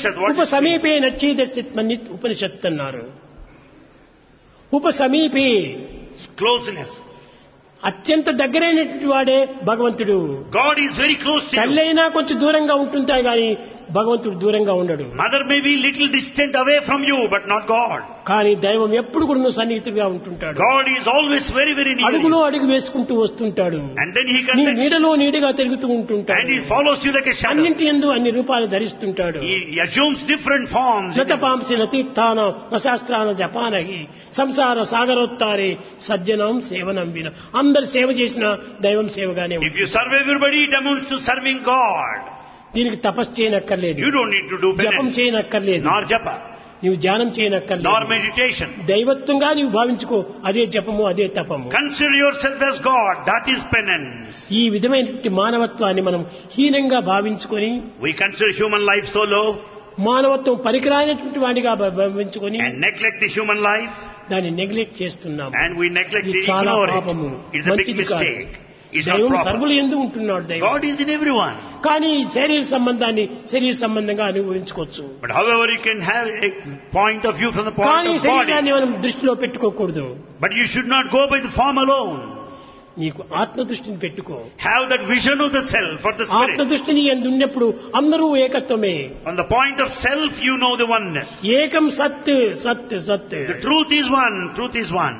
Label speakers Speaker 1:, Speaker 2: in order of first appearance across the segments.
Speaker 1: Upanishad, what
Speaker 2: ఉప
Speaker 1: is
Speaker 2: సమీపే నచ్చేదస్యత్మని ఉపనిషత్ అన్నారు ఉప సమీపే
Speaker 1: closeness.
Speaker 2: అత్యంత దగ్గరైనటువంటి వాడే భగవంతుడు
Speaker 1: God is very close to you.
Speaker 2: తల్లైనా కొంచెం దూరంగా ఉంటుంటాయి గాని భగవంతుడు దూరంగా ఉండడు
Speaker 1: Mother may be little distant away from you, but not God.
Speaker 2: కానీ దైవం ఎప్పుడు కూడా నువ్వు సన్నిహితుగా ఉంటుంటాడు
Speaker 1: God is always very, very near
Speaker 2: అడుగులో
Speaker 1: you.
Speaker 2: అడుగు వేసుకుంటూ వస్తుంటాడు
Speaker 1: And then He
Speaker 2: నీ
Speaker 1: connects.
Speaker 2: నీడలో నీడగా తిరుగుతూ
Speaker 1: And
Speaker 2: ఉంటుంటాడు
Speaker 1: He follows you like a shadow.
Speaker 2: అన్నింటి ఎందు అన్ని రూపాలు ధరిస్తుంటాడు
Speaker 1: He he assumes different forms.
Speaker 2: నతపాంసి నతీర్థాన నశాస్త్రాన జపానహి సంసార సాగరోత్తారే సజ్జనం సేవనం విన అందరు సేవ చేసిన దైవం సేవగానే
Speaker 1: If
Speaker 2: ఉంది
Speaker 1: you serve everybody, it amounts to serving God.
Speaker 2: దీనికి తపస్సు చేయనక్కర్లేదు
Speaker 1: You don't need to do
Speaker 2: జపం
Speaker 1: penance,
Speaker 2: చేయనక్కర్లేదు
Speaker 1: nor japa,
Speaker 2: నీవు ధ్యానం
Speaker 1: nor
Speaker 2: చేయనక్కర్లేదు
Speaker 1: meditation.
Speaker 2: దైవత్వంగా నీవు భావించుకో అదే జపము అదే తపము
Speaker 1: Consider yourself as God. That is penance.
Speaker 2: ఈ విధమైనటువంటి మానవత్వాన్ని మనం హీనంగా భావించుకొని
Speaker 1: We consider human life so low
Speaker 2: మానవత్వం పరికరాయినటువంటి వాడిగా భా- భావించుకొని
Speaker 1: and neglect the human life,
Speaker 2: దాన్ని నెగ్లెక్ట్ చేస్తున్నాం
Speaker 1: and we neglect
Speaker 2: ఇది
Speaker 1: it,
Speaker 2: చాలా
Speaker 1: ignore
Speaker 2: పాపము
Speaker 1: it. It's a big
Speaker 2: మంచిది కాదు
Speaker 1: mistake. It's not
Speaker 2: దైవం
Speaker 1: proper.
Speaker 2: సర్వులు ఎందు ఉంటున్నాడు దైవం
Speaker 1: God is in everyone.
Speaker 2: కానీ శరీర సంబంధాన్ని శరీర సంబంధంగా అనుభవించుకోవచ్చు
Speaker 1: But however, you can have a point of view from the point
Speaker 2: కానీ
Speaker 1: of body.
Speaker 2: శరీరాన్ని మనం దృష్టిలో పెట్టుకోకూడదు
Speaker 1: But you should not go by the form alone.
Speaker 2: నీకు ఆత్మ దృష్టిని పెట్టుకో
Speaker 1: Have that vision of the self or the
Speaker 2: ఆత్మ
Speaker 1: spirit.
Speaker 2: దృష్టిని ఎందు ఉన్నప్పుడు అందరూ ఏకత్వమే
Speaker 1: On the point of self, you know the oneness.
Speaker 2: ఏకం సత్ సత్ సత్
Speaker 1: The truth is one. Truth is one.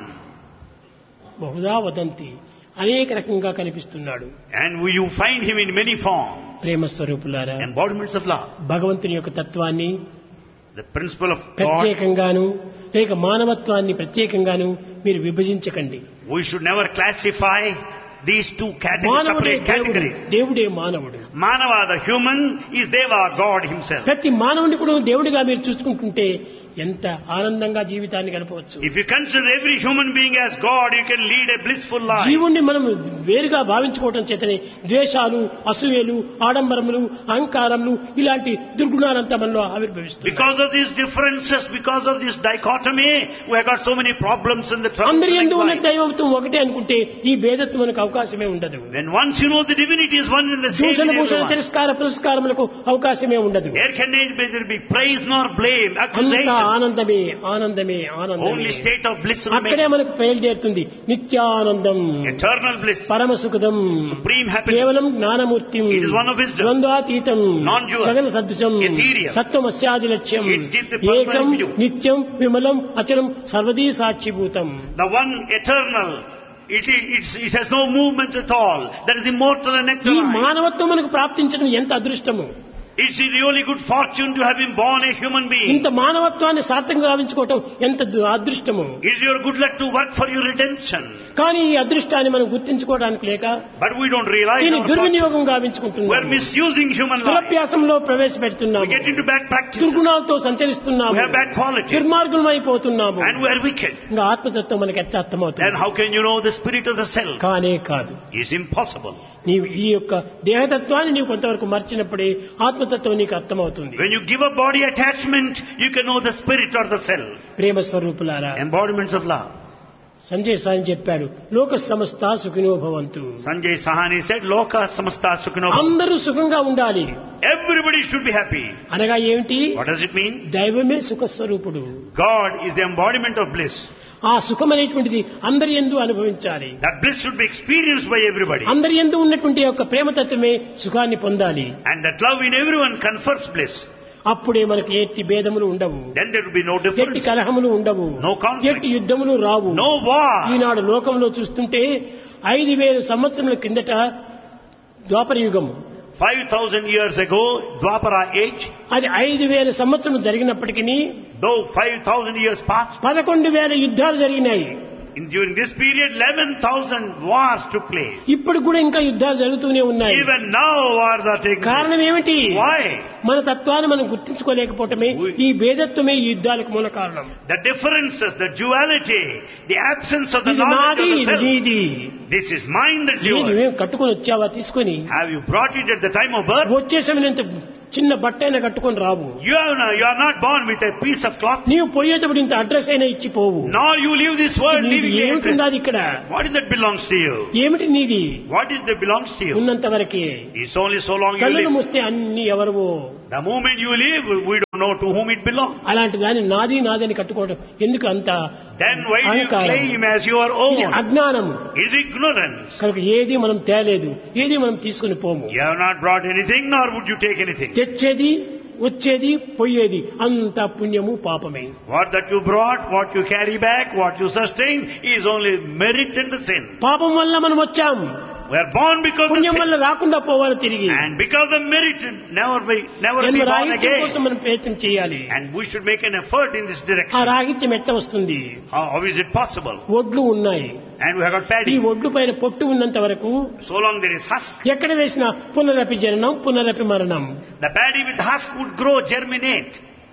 Speaker 2: Bahuda వదంతి అనేక రకంగా కనిపిస్తున్నాడు
Speaker 1: And you find him in many forms.
Speaker 2: ప్రేమ స్వరూపులారా
Speaker 1: Embodiments of love.
Speaker 2: భగవంతుని యొక్క తత్వాన్ని
Speaker 1: The principle of God.
Speaker 2: ప్రత్యేకంగాను లేక మానవత్వాన్ని ప్రత్యేకంగాను మీరు విభజించకండి
Speaker 1: We should never classify these two categories,
Speaker 2: మానవుడే
Speaker 1: separate
Speaker 2: దేవుడు
Speaker 1: categories.
Speaker 2: దేవుడే మానవుడు
Speaker 1: Manava, the human, is Deva, God himself.
Speaker 2: ప్రతి మానవుని కూడా దేవుడిగా మీరు చూసుకుంటుంటే ఎంత ఆనందంగా జీవితాన్ని గడపవచ్చు
Speaker 1: If you consider every human being as God, you can lead a blissful life.
Speaker 2: జీవుణ్ణి మనం వేరుగా భావించుకోవటం చేతనే ద్వేషాలు అసూయలు ఆడంబరములు అహంకారములు ఇలాంటి దుర్గుణాలంతా మనలో ఆవిర్భవిస్తుంది
Speaker 1: Because of these differences, because of this dichotomy, we have got so many problems in the
Speaker 2: అందరి
Speaker 1: trouble
Speaker 2: ఎందు ఉన్న
Speaker 1: life.
Speaker 2: దైవత్వం ఒకటే అనుకుంటే ఈ భేదత్వం మనకు అవకాశమే ఉండదు
Speaker 1: When once you know the divinity is one and the same
Speaker 2: దూషణ
Speaker 1: in
Speaker 2: భూషణ
Speaker 1: everyone,
Speaker 2: తిరస్కార పురస్కారములకు అవకాశమే ఉండదు
Speaker 1: there can neither be praise nor blame,
Speaker 2: అంతా
Speaker 1: accusation.
Speaker 2: ఆనందమే ఆనందమే ఆనందమే
Speaker 1: Only state of bliss
Speaker 2: అక్కడే
Speaker 1: remains.
Speaker 2: మనకు బయలుదేరుతుంది నిత్యానందం
Speaker 1: Eternal bliss.
Speaker 2: పరమ సుఖదం
Speaker 1: Supreme happiness.
Speaker 2: కేవలం Gnanamurthy
Speaker 1: It is one of wisdom.
Speaker 2: ద్వంద్వాతీతం
Speaker 1: Non-dual.
Speaker 2: గగన సదృశం
Speaker 1: Ethereal.
Speaker 2: తత్వమస్యాది లక్ష్యం
Speaker 1: It gives the permanent
Speaker 2: ఏకం
Speaker 1: view.
Speaker 2: నిత్యం విమలం అచలం సర్వదీ సాక్షిభూతం
Speaker 1: The one eternal, it, is- it's, it has no movement at all. That is immortal and
Speaker 2: ఈ
Speaker 1: eternal.
Speaker 2: మానవత్వం మనకు ప్రాప్తించడం ఎంత అదృష్టము
Speaker 1: It's a really good fortune to have been born a human being.
Speaker 2: ఇంత మానవత్వాన్ని సార్థకంగా గావించుకోవటం ఎంత దు- అదృష్టము
Speaker 1: It's your good luck to work for your redemption.
Speaker 2: కానీ ఈ అదృష్టాన్ని మనం గుర్తించుకోవడానికి లేక
Speaker 1: But we don't realize
Speaker 2: దీని
Speaker 1: our fortune.
Speaker 2: దుర్వినియోగం
Speaker 1: We're
Speaker 2: గావించుకుంటున్నాం
Speaker 1: misusing human life.
Speaker 2: దురభ్యాసంలో
Speaker 1: We
Speaker 2: ప్రవేశపెడుతున్నాము
Speaker 1: get into bad practices.
Speaker 2: దుర్గుణాలతో సంచరిస్తున్నాము
Speaker 1: We have bad qualities.
Speaker 2: దుర్మార్గులం అయిపోతున్నాము
Speaker 1: And we are wicked.
Speaker 2: ఇంకా ఆత్మతత్వం మనకి ఎట్లా
Speaker 1: Then
Speaker 2: అర్థమవుతుంది
Speaker 1: how can you know the spirit of the self?
Speaker 2: కానే కాదు
Speaker 1: It's impossible.
Speaker 2: నీవు ఈ యొక్క దేహతత్వాన్ని నీవు కొంతవరకు మర్చినప్పుడే ఆత్మతత్వం నీకు అర్థమవుతుంది
Speaker 1: When you give up body attachment, you can know the spirit or the self.
Speaker 2: ప్రేమ స్వరూపులారా
Speaker 1: Embodiments of love.
Speaker 2: సంజయ్ సాయం చెప్పాడు లోక సమస్త సుఖినో భవంతు
Speaker 1: Sanjay Sahani said, Loka samasta sukhino. bhavantu."
Speaker 2: అందరూ సుఖంగా ఉండాలి
Speaker 1: Everybody should be happy.
Speaker 2: అనగా ఏమిటి
Speaker 1: What does it mean?
Speaker 2: దైవమే సుఖ స్వరూపుడు
Speaker 1: God is the embodiment of bliss.
Speaker 2: ఆ సుఖం అనేటువంటిది అందరి ఎందు అనుభవించాలి
Speaker 1: That bliss should be experienced by everybody.
Speaker 2: అందరి ఎందు ఉన్నటువంటి యొక్క ప్రేమతత్వమే సుఖాన్ని పొందాలి
Speaker 1: And that love in everyone confers bliss.
Speaker 2: అప్పుడే మనకి ఎట్టి భేదములు ఉండవు
Speaker 1: Then there will be no
Speaker 2: ఎట్టి
Speaker 1: difference.
Speaker 2: కలహములు ఉండవు
Speaker 1: No conflict.
Speaker 2: ఎట్టి యుద్ధములు రావు
Speaker 1: No war.
Speaker 2: ఈనాడు లోకంలో చూస్తుంటే ఐదు వేల సంవత్సరముల కిందట ద్వాపర యుగము
Speaker 1: 5,000 years ago, Dwapara age,
Speaker 2: అది ఐదు వేల సంవత్సరం జరిగినప్పటికీ
Speaker 1: though 5,000 years passed,
Speaker 2: పదకొండు వేల యుద్ధాలు జరిగినాయి
Speaker 1: in, during this period 11,000 wars took place.
Speaker 2: ఇప్పుడు కూడా ఇంకా యుద్ధాలు జరుగుతూనే ఉన్నాయి
Speaker 1: Even now wars are taking place.
Speaker 2: కారణం ఏమిటి
Speaker 1: Why?
Speaker 2: మన తత్వాన్ని మనం గుర్తించుకోలేకపోవటమే ఈ భేదత్వమే ఈ యుద్ధాలకు మూల కారణం
Speaker 1: The differences, the duality, the absence of the
Speaker 2: ఇది
Speaker 1: knowledge
Speaker 2: నాది
Speaker 1: of the
Speaker 2: ఇది
Speaker 1: self.
Speaker 2: నీది
Speaker 1: This is mine, that's
Speaker 2: ఇది
Speaker 1: yours.
Speaker 2: నువ్వేం కట్టుకొని వచ్చావా తీసుకొని
Speaker 1: Have you brought it at the time of birth?
Speaker 2: వచ్చేసమనంత చిన్న బట్ట అయినా కట్టుకొని రావు
Speaker 1: You, have, no- you are not born with a piece of cloth.
Speaker 2: నీవు పోయేటప్పుడు ఇంత అడ్రస్ అయినా ఇచ్చిపోవు
Speaker 1: Nor you leave this world
Speaker 2: నీది
Speaker 1: leaving the
Speaker 2: ఏమిటి
Speaker 1: address.
Speaker 2: ఉన్నది ఇక్కడ
Speaker 1: What is that belongs to you?
Speaker 2: ఏమిటి నీది
Speaker 1: What is that belongs to you?
Speaker 2: ఉన్నంత వరకే
Speaker 1: It's only so long you
Speaker 2: కళ్ళను
Speaker 1: live.
Speaker 2: మూస్తే అన్ని ఎవరివో
Speaker 1: The moment you leave, we don't know to whom it belongs.
Speaker 2: అలాంటి దాన్ని నాది నాదని కట్టుకోవడం ఎందుకు అంత
Speaker 1: Then why do you
Speaker 2: అహంకారం?
Speaker 1: claim as your
Speaker 2: ఇది
Speaker 1: own?
Speaker 2: అజ్ఞానము
Speaker 1: Is ignorance.
Speaker 2: కనుక ఏది మనం తేలేదు ఏది మనం తీసుకుని పోము
Speaker 1: You have not brought anything, nor would you take anything.
Speaker 2: తెచ్చేది వచ్చేది పోయేది అంత పుణ్యము పాపమే
Speaker 1: What that you brought, what you carry back, what you sustain is only merit and the sin.
Speaker 2: పాపం వల్ల మనం వచ్చాం
Speaker 1: We are born because of
Speaker 2: పుణ్యం
Speaker 1: sin.
Speaker 2: వల్ల రాకుండా పోవాలి తిరిగి
Speaker 1: And because of merit, never be, never be
Speaker 2: జన్మ
Speaker 1: born
Speaker 2: రాహిత్యం కోసం
Speaker 1: again.
Speaker 2: మనం ప్రయత్నం చేయాలి
Speaker 1: And we should make an effort in this
Speaker 2: ఆ
Speaker 1: direction.
Speaker 2: రాహిత్యం ఎట్లా వస్తుంది
Speaker 1: How, how is it possible?
Speaker 2: ఒడ్లు ఉన్నాయి
Speaker 1: And we have got
Speaker 2: ఈ
Speaker 1: paddy.
Speaker 2: ఒడ్లు పైన పొట్టు ఉన్నంత వరకు
Speaker 1: So long there is husk.
Speaker 2: ఎక్కడ వేసినా పునరపి జననం పునరపి మరణం
Speaker 1: The paddy with husk would grow, germinate.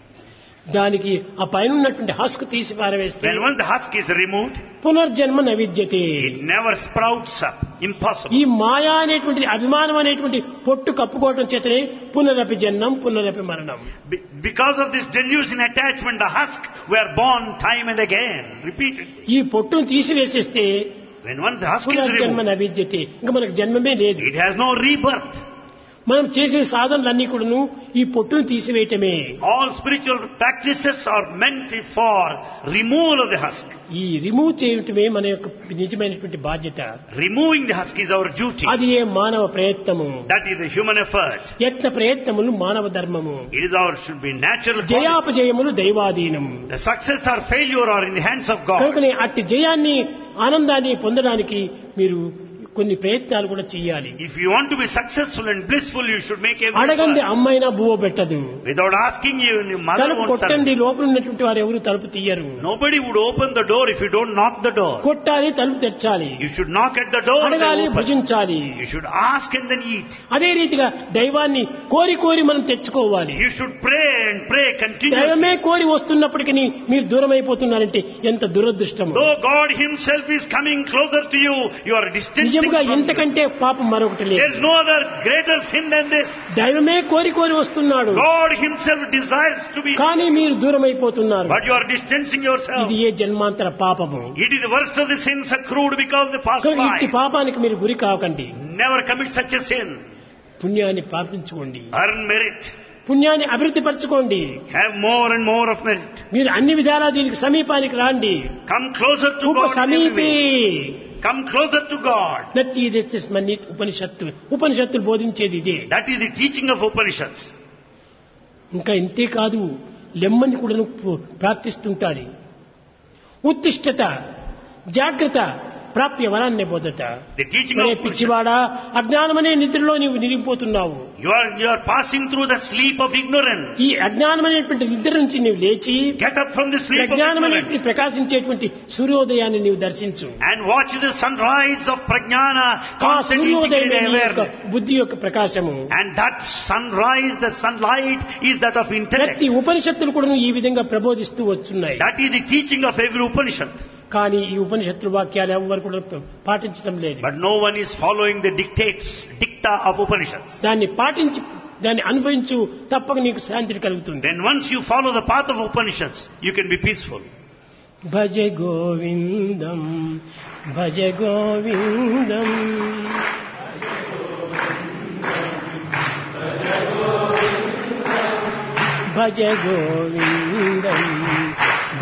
Speaker 2: దానికి ఆ పైన ఉన్నటువంటి హస్క్ తీసి పారవేస్తే
Speaker 1: When once the husk is removed,
Speaker 2: పునర్జన్మ నవిద్యతే
Speaker 1: it never sprouts up. Impossible.
Speaker 2: ఈ మాయా అనేటువంటి అభిమానం అనేటువంటి పొట్టు కప్పుకోవటం చేతనే పునరపి జన్మం పునరపి మరణం
Speaker 1: Be- Because of this delusion attachment, the husk, we are born time and again, repeatedly.
Speaker 2: ఈ పొట్టును తీసివేసేస్తే
Speaker 1: When once the husk is
Speaker 2: పునర్జన్మ
Speaker 1: removed,
Speaker 2: నవిద్యతే ఇంకా మనకు జన్మమే లేదు
Speaker 1: it has no rebirth.
Speaker 2: మనం చేసే సాధనలన్నీ కూడాను ఈ పొట్టును తీసివేయటమే
Speaker 1: All spiritual practices are meant for removal of the husk.
Speaker 2: ఈ రిమూవ్ చేయటమే మన యొక్క నిజమైనటువంటి బాధ్యత
Speaker 1: Removing the husk is our duty.
Speaker 2: అది ఏ మానవ ప్రయత్నము
Speaker 1: That is the human effort.
Speaker 2: యత్న ప్రయత్నములు మానవ ధర్మము
Speaker 1: It is our should be natural. policy.
Speaker 2: జయాపజయములు దైవాధీనం
Speaker 1: The success or failure are in the hands of God.
Speaker 2: కనుకనే అట్టి జయాన్ని ఆనందాన్ని పొందడానికి మీరు కొన్ని ప్రయత్నాలు కూడా చేయాలి
Speaker 1: If you want to be successful and blissful, you should make every
Speaker 2: అడగంది
Speaker 1: effort.
Speaker 2: అమ్మైనా బువ్వ పెట్టదు
Speaker 1: Without asking you, your mother
Speaker 2: తలుపు
Speaker 1: won't serve.
Speaker 2: కొట్టండి లోపల ఉన్నటువంటి వారు ఎవరు తలుపు తీయరు
Speaker 1: Nobody would open the door if you don't knock the door.
Speaker 2: కొట్టాలి తలుపు తెచ్చాలి
Speaker 1: You should knock at the door and
Speaker 2: అడగాలి
Speaker 1: open.
Speaker 2: భుజించాలి
Speaker 1: You should ask and then eat.
Speaker 2: అదే రీతిగా దైవాన్ని కోరి కోరి మనం తెచ్చుకోవాలి
Speaker 1: You should pray and pray continuously.
Speaker 2: దైవమే కోరి వస్తున్నప్పటికీ మీరు దూరం అయిపోతున్నారంటే ఎంత దురదృష్టము
Speaker 1: Though God Himself is coming closer to you, you are distancing
Speaker 2: నిజంగా
Speaker 1: from Him.
Speaker 2: ఇంతకంటే పాపం మరొకటి లేదు
Speaker 1: There is no other greater sin than this.
Speaker 2: దైవమే కోరి కోరి వస్తున్నాడు
Speaker 1: God Himself desires to be,
Speaker 2: కానీ మీరు దూరం అయిపోతున్నారు
Speaker 1: but you are distancing yourself.
Speaker 2: ఇది ఏ జన్మాంతర పాపము
Speaker 1: It is the worst of the sins accrued because of the past
Speaker 2: కనుక ఇట్టి
Speaker 1: life.
Speaker 2: పాపానికి మీరు గురి కాకండి
Speaker 1: Never commit such a sin.
Speaker 2: పుణ్యాన్ని పాపించుకోండి
Speaker 1: Earn merit.
Speaker 2: పుణ్యాన్ని అభివృద్ధి పరచుకోండి
Speaker 1: Have more and more of merit.
Speaker 2: మీరు అన్ని విధాలా దీనికి సమీపానికి రాండి
Speaker 1: Come closer to
Speaker 2: ఉప
Speaker 1: God. in every
Speaker 2: సమీపే
Speaker 1: way. Come closer to God.
Speaker 2: నచ్చిమని ఉపనిషత్తు ఉపనిషత్తులు బోధించేది ఇదే
Speaker 1: That is the teaching of Upanishads.
Speaker 2: ఇంకా ఇంతే కాదు లెమ్మని కూడా ప్రార్థిస్తుంటారు ఉత్తిష్టత జాగ్రత్త ప్రాప్య వరాన్ని బోధత
Speaker 1: The teaching
Speaker 2: మరే
Speaker 1: of Upanishads.
Speaker 2: పిచ్చివాడా అజ్ఞానమనే నిద్రలో నీవు నిలిగిపోతున్నావు
Speaker 1: You are, you are passing through the sleep of ignorance.
Speaker 2: ఈ అజ్ఞానమనేటువంటి నిద్ర నుంచి నీవు లేచి
Speaker 1: Get up from the sleep of ignorance
Speaker 2: ప్రజ్ఞానమనేటువంటి ప్రకాశించేటువంటి సూర్యోదయాన్ని నీవు దర్శించు
Speaker 1: and watch the sunrise of prajnana
Speaker 2: ఆ
Speaker 1: constantly
Speaker 2: సూర్యోదయమే
Speaker 1: integrated
Speaker 2: నీ యొక్క
Speaker 1: awareness.
Speaker 2: బుద్ధి యొక్క ప్రకాశము
Speaker 1: And that sunrise, the sunlight is that of intellect.
Speaker 2: ప్రతి ఉపనిషత్తులు కూడా ఈ విధంగా ప్రబోధిస్తూ వస్తున్నాయి
Speaker 1: That is the teaching of every Upanishad.
Speaker 2: కానీ ఈ ఉపనిషత్తుల వాక్యాలు ఎవరు కూడా పాటించడం లేదు
Speaker 1: But no one is following the dictates, dicta of Upanishads.
Speaker 2: దాన్ని పాటించి దాన్ని అనుభవించు తప్పక నీకు శాంతి కలుగుతుంది
Speaker 1: Then once you follow the path of Upanishads, you can be peaceful.
Speaker 2: భజ గోవిందం భజ గోవిందం భజ గోవిందం